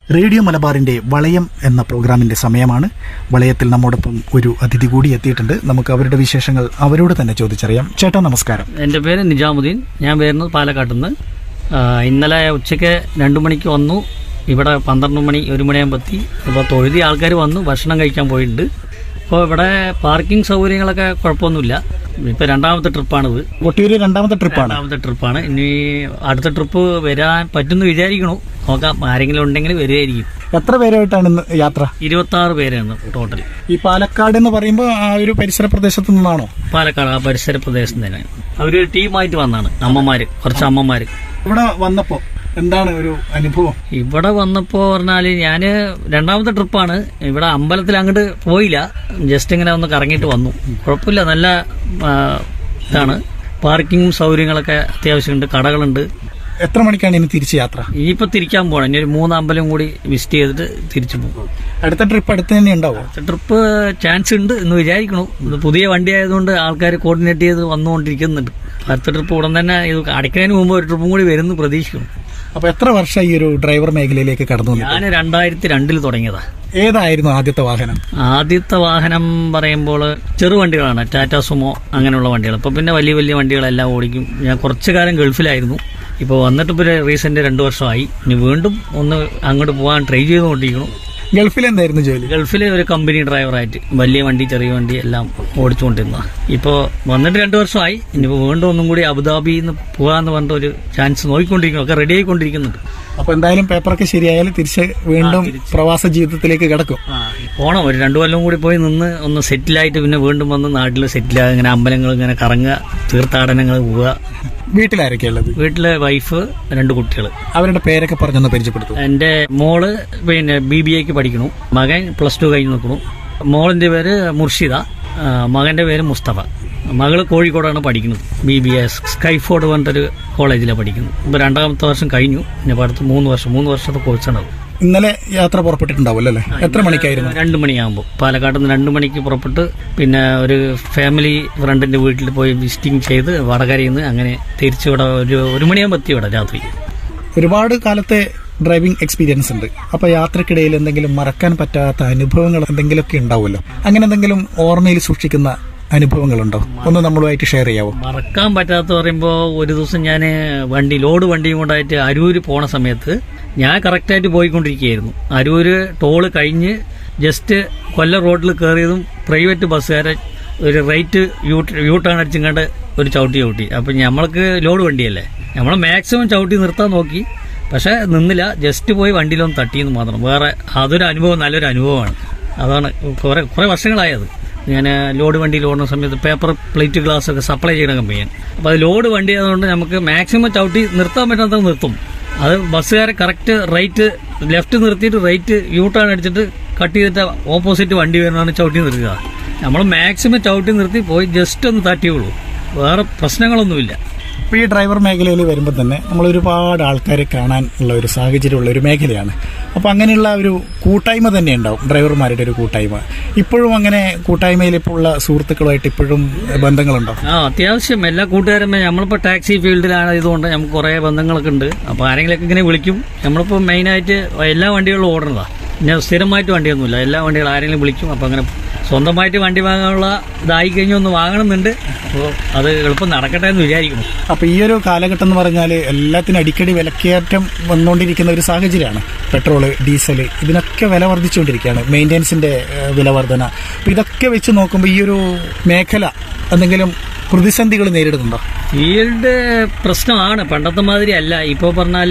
radio മലബാറിന്റെ വളയം എന്ന പ്രോഗ്രാമിന്റെ സമയമാണ് വളയത്തിൽ നമ്മോടൊപ്പം ഒരു അതിഥി കൂടി എത്തിയിട്ടുണ്ട് നമുക്ക് അവരുടെ വിശേഷങ്ങൾ അവരോട് തന്നെ ചോദിച്ചറിയാം ചേട്ടാ നമസ്കാരം എൻ്റെ പേര് നിജാമുദ്ദീൻ ഞാൻ വരുന്നത് പാലക്കാട്ടിൽ നിന്ന് ഇന്നലെ ഉച്ചയ്ക്ക് രണ്ട് മണിക്ക് വന്നു ഇവിടെ പന്ത്രണ്ട് മണി ഒരു മണിയാകുമ്പോൾ എത്തി അപ്പോൾ തൊഴുതി ആൾക്കാർ വന്നു ഭക്ഷണം കഴിക്കാൻ പോയിട്ടുണ്ട് അപ്പോൾ ഇവിടെ പാർക്കിംഗ് സൗകര്യങ്ങളൊക്കെ കുഴപ്പമൊന്നുമില്ല ഇപ്പോൾ രണ്ടാമത്തെ ട്രിപ്പാണിത് കൊട്ടിയൂര് രണ്ടാമത്തെ ട്രിപ്പാണ് രണ്ടാമത്തെ ട്രിപ്പാണ് ഇനി അടുത്ത ട്രിപ്പ് വരാൻ പറ്റുമെന്ന് വിചാരിക്കണു നോക്കാം ആരെങ്കിലും ഉണ്ടെങ്കിൽ വരികയായിരിക്കും എത്ര പേരായിട്ടാണ് ഇന്ന് യാത്ര ഇരുപത്തി ആറ് പേരാണ് ടോട്ടൽ ഈ പാലക്കാട് എന്ന് പറയുമ്പോൾ ആ ഒരു പരിസര പ്രദേശത്ത് നിന്നാണോ പാലക്കാട് ആ പരിസര പ്രദേശം തന്നെ അവർ ടീമായിട്ട് വന്നാണ് അമ്മമാര് കുറച്ച് അമ്മമാര് ഇവിടെ വന്നപ്പോ എന്താണ് ഒരു അനുഭവം ഇവിടെ വന്നപ്പോ പറഞ്ഞാല് ഞാന് രണ്ടാമത്തെ ട്രിപ്പാണ് ഇവിടെ അമ്പലത്തിൽ അങ്ങോട്ട് പോയില്ല ജസ്റ്റ് ഇങ്ങനെ ഒന്ന് കറങ്ങിയിട്ട് വന്നു കുഴപ്പമില്ല നല്ല ആ, ഇതാണ് പാർക്കിംഗ് സൗകര്യങ്ങളൊക്കെ അത്യാവശ്യമുണ്ട് കടകളുണ്ട് എത്ര മണിക്കാണ് ഇനി തിരിച്ച് യാത്ര ഇനിയിപ്പോ തിരിക്കാൻ പോകണം ഇനി ഒരു മൂന്ന് അമ്പലം കൂടി വിസിറ്റ് ചെയ്തിട്ട് തിരിച്ചു പോകും അടുത്ത ട്രിപ്പ് അടുത്ത് തന്നെ ഉണ്ടാവോ ട്രിപ്പ് ചാൻസ് ഉണ്ട് എന്ന് വിചാരിക്കണു ഇത് പുതിയ വണ്ടി ആയതുകൊണ്ട് ആൾക്കാർ കോർഡിനേറ്റ് ചെയ്ത് വന്നുകൊണ്ടിരിക്കുന്നുണ്ട് അടുത്ത ട്രിപ്പ് ഉടൻ തന്നെ ഇത് അടയ്ക്കുന്നതിന് മുമ്പ് ഒരു ട്രിപ്പും കൂടി വരുന്നു പ്രതീക്ഷിക്കുന്നു അപ്പൊ എത്ര വർഷം ഈ ഒരു ഡ്രൈവർ മേഖലയിലേക്ക് കടന്നു വന്നു ഞാൻ രണ്ടായിരത്തി രണ്ടിൽ തുടങ്ങിയതാ ഏതായിരുന്നു ആദ്യത്തെ വാഹനം ആദ്യത്തെ വാഹനം പറയുമ്പോൾ ചെറുവണ്ടികളാണ് ടാറ്റ സുമോ അങ്ങനെയുള്ള വണ്ടികൾ ഇപ്പം പിന്നെ വലിയ വലിയ വണ്ടികളെല്ലാം ഓടിക്കും ഞാൻ കുറച്ചു കാലം ഗൾഫിലായിരുന്നു ഇപ്പോൾ വന്നിട്ട് ഇപ്പോൾ റീസെന്റ് രണ്ട് വർഷമായി ഇനി വീണ്ടും ഒന്ന് അങ്ങോട്ട് പോകാൻ ട്രൈ ചെയ്തുകൊണ്ടിരിക്കണം ഗൾഫിൽ എന്തായിരുന്നു ജോലി ഗൾഫിലെ ഒരു കമ്പനി ഡ്രൈവറായിട്ട് വലിയ വണ്ടി ചെറിയ വണ്ടി എല്ലാം ഓടിച്ചുകൊണ്ടിരുന്ന ഇപ്പോൾ വന്നിട്ട് രണ്ട് വർഷമായി ഇനിയിപ്പോൾ വീണ്ടും ഒന്നും കൂടി അബുദാബിയിൽ നിന്ന് പോകാന്ന് പറഞ്ഞിട്ട് ഒരു ചാൻസ് നോക്കിക്കൊണ്ടിരിക്കുന്നു ഒക്കെ റെഡി ആയിക്കൊണ്ടിരിക്കുന്നുണ്ട് അപ്പൊ എന്തായാലും പേപ്പറൊക്കെ ശരിയായാൽ തിരിച്ച് വീണ്ടും പ്രവാസ ജീവിതത്തിലേക്ക് കിടക്കും പോണം ഒരു രണ്ടു കൊല്ലം കൂടി പോയി നിന്ന് ഒന്ന് സെറ്റിലായിട്ട് പിന്നെ വീണ്ടും വന്ന് നാട്ടിൽ സെറ്റിലാകുക ഇങ്ങനെ അമ്പലങ്ങൾ ഇങ്ങനെ കറങ്ങുക തീർത്ഥാടനങ്ങൾ പോവുക വീട്ടിലാരൊക്കെ ഉള്ളത് വീട്ടിലെ വൈഫ് രണ്ട് കുട്ടികൾ അവരുടെ പേരൊക്കെ പറഞ്ഞൊന്ന് പരിചയപ്പെടുത്തും എൻ്റെ മോള് പിന്നെ ബി ബി എക്ക് പഠിക്കണു മകൻ പ്ലസ് ടു കഴിഞ്ഞ് നിൽക്കണു മോളിൻ്റെ പേര് മുർഷിദ ആ, മകൻ്റെ പേര് മുസ്തഫ മകള് കോഴിക്കോടാണ് പഠിക്കുന്നത് ബി ബി എസ് സ്കൈഫോർഡ് പറഞ്ഞിട്ടൊരു കോളേജിലാണ് പഠിക്കുന്നത് ഇപ്പോൾ രണ്ടാമത്തെ വർഷം കഴിഞ്ഞു ഇനി അടുത്ത് മൂന്ന് വർഷം മൂന്ന് വർഷത്തെ കോഴ്സാണ് അത് ഇന്നലെ യാത്ര പുറപ്പെട്ടിട്ടുണ്ടാവുമല്ലോ അല്ലേ എത്ര മണിക്കായിരുന്നു രണ്ട് മണിയാകുമ്പോൾ പാലക്കാട് നിന്ന് രണ്ട് മണിക്ക് പുറപ്പെട്ട് പിന്നെ ഒരു ഫാമിലി ഫ്രണ്ടിന്റെ വീട്ടിൽ പോയി വിസിറ്റിംഗ് ചെയ്ത് വടകരയിൽ നിന്ന് അങ്ങനെ തിരിച്ചു ഇവിടെ ഒരു ഒരു മണിയാകുമ്പോൾ എത്തി ഇവിടെ രാത്രി ഒരുപാട് കാലത്തെ ഡ്രൈവിംഗ് എക്സ്പീരിയൻസ് ഉണ്ട് അപ്പൊ യാത്രക്കിടയിൽ എന്തെങ്കിലും മറക്കാൻ പറ്റാത്ത അനുഭവങ്ങൾ എന്തെങ്കിലുമൊക്കെ ഉണ്ടാവുമല്ലോ അങ്ങനെ എന്തെങ്കിലും ഓർമ്മയിൽ സൂക്ഷിക്കുന്ന അനുഭവങ്ങളുണ്ടോ ഒന്ന് നമ്മളുമായിട്ട് ഷെയർ ചെയ്യാവോ മറക്കാൻ പറ്റാത്ത പറയുമ്പോൾ ഒരു ദിവസം ഞാൻ വണ്ടി ലോഡ് വണ്ടിയും കൊണ്ടായിട്ട് അരൂര് പോണ സമയത്ത് ഞാൻ കറക്റ്റായിട്ട് പോയിക്കൊണ്ടിരിക്കുകയായിരുന്നു അരൂര് ടോള് കഴിഞ്ഞ് ജസ്റ്റ് കൊല്ലം റോഡിൽ കയറിയതും പ്രൈവറ്റ് ബസ്സുകാരെ ഒരു റൈറ്റ് യൂ യൂ ടേൺ അടിച്ചിങ്ങാണ്ട് ഒരു ചവിട്ടി ചവിട്ടി അപ്പം നമ്മൾക്ക് ലോഡ് വണ്ടിയല്ലേ നമ്മൾ മാക്സിമം ചവിട്ടി നിർത്താൻ നോക്കി പക്ഷെ നിന്നില്ല ജസ്റ്റ് പോയി വണ്ടിയിലൊന്ന് തട്ടിയെന്ന് മാത്രം വേറെ അതൊരു അനുഭവം നല്ലൊരു അനുഭവമാണ് അതാണ് കുറെ കുറെ വർഷങ്ങളായത് ഞാൻ ലോഡ് വണ്ടിയിൽ ഓടുന്ന സമയത്ത് പേപ്പർ പ്ലേറ്റ് ഗ്ലാസ് ഒക്കെ സപ്ലൈ ചെയ്യുന്ന കമ്പനിയാണ് അപ്പോൾ അത് ലോഡ് വണ്ടി ആയതുകൊണ്ട് നമുക്ക് മാക്സിമം ചവിട്ടി നിർത്താൻ പറ്റാത്ത നിർത്തും അത് ബസ്സുകാരെ കറക്റ്റ് റൈറ്റ് ലെഫ്റ്റ് നിർത്തിയിട്ട് റൈറ്റ് യൂ ടേൺ അടിച്ചിട്ട് കട്ട് ചെയ്തിട്ട് ഓപ്പോസിറ്റ് വണ്ടി വരുന്നതാണ് ചവിട്ടി നിർത്തുക നമ്മൾ മാക്സിമം ചവിട്ടി നിർത്തി പോയി ജസ്റ്റ് ഒന്ന് തട്ടിയുള്ളൂ വേറെ പ്രശ്നങ്ങളൊന്നുമില്ല ഇപ്പൊ ഈ ഡ്രൈവർ മേഖലയിൽ വരുമ്പോൾ തന്നെ നമ്മൾ ഒരുപാട് ആൾക്കാരെ കാണാൻ ഉള്ള ഒരു സാഹചര്യമുള്ള ഒരു മേഖലയാണ് അപ്പൊ അങ്ങനെയുള്ള ഒരു കൂട്ടായ്മ തന്നെ ഉണ്ടാവും ഡ്രൈവർമാരുടെ ഒരു കൂട്ടായ്മ ഇപ്പോഴും അങ്ങനെ കൂട്ടായ്മയിൽ ഇപ്പോൾ ഉള്ള സുഹൃത്തുക്കളുമായിട്ട് ഇപ്പോഴും ബന്ധങ്ങളുണ്ടോ ആ അത്യാവശ്യം എല്ലാ കൂട്ടുകാരും നമ്മളിപ്പോൾ ടാക്സി ഫീൽഡിലാണ് ഇതുകൊണ്ട് നമുക്ക് കുറേ ബന്ധങ്ങളൊക്കെ ഉണ്ട് അപ്പോൾ ആരെങ്കിലുമൊക്കെ ഇങ്ങനെ വിളിക്കും നമ്മളിപ്പോൾ മെയിനായിട്ട് എല്ലാ വണ്ടികളും ഓടുന്നതാണ് പിന്നെ സ്ഥിരമായിട്ട് വണ്ടിയൊന്നുമില്ല എല്ലാ വണ്ടികളും ആരെങ്കിലും വിളിക്കും അപ്പോൾ അങ്ങനെ സ്വന്തമായിട്ട് വണ്ടി വാങ്ങാനുള്ള ഇതായി കഴിഞ്ഞ് ഒന്ന് വാങ്ങണമെന്നുണ്ട് അപ്പോൾ അത് എളുപ്പം നടക്കട്ടെ എന്ന് വിചാരിക്കുന്നു അപ്പൊ ഈ ഒരു കാലഘട്ടം എന്ന് പറഞ്ഞാൽ എല്ലാത്തിനും അടിക്കടി വിലക്കയറ്റം വന്നുകൊണ്ടിരിക്കുന്ന ഒരു സാഹചര്യമാണ് പെട്രോള് ഡീസല് ഇതിനൊക്കെ വില വർദ്ധിച്ചുകൊണ്ടിരിക്കുകയാണ് മെയിൻ്റെനൻസിന്റെ ഏഹ്, വില വർധന അപ്പൊ ഇതൊക്കെ വെച്ച് നോക്കുമ്പോൾ ഈ ഒരു മേഖല എന്തെങ്കിലും പ്രതിസന്ധികൾ നേരിടുന്നുണ്ടോ ഫീൽഡ് പ്രശ്നമാണ് പണ്ടത്തെ മാതിരി അല്ല ഇപ്പോൾ പറഞ്ഞാൽ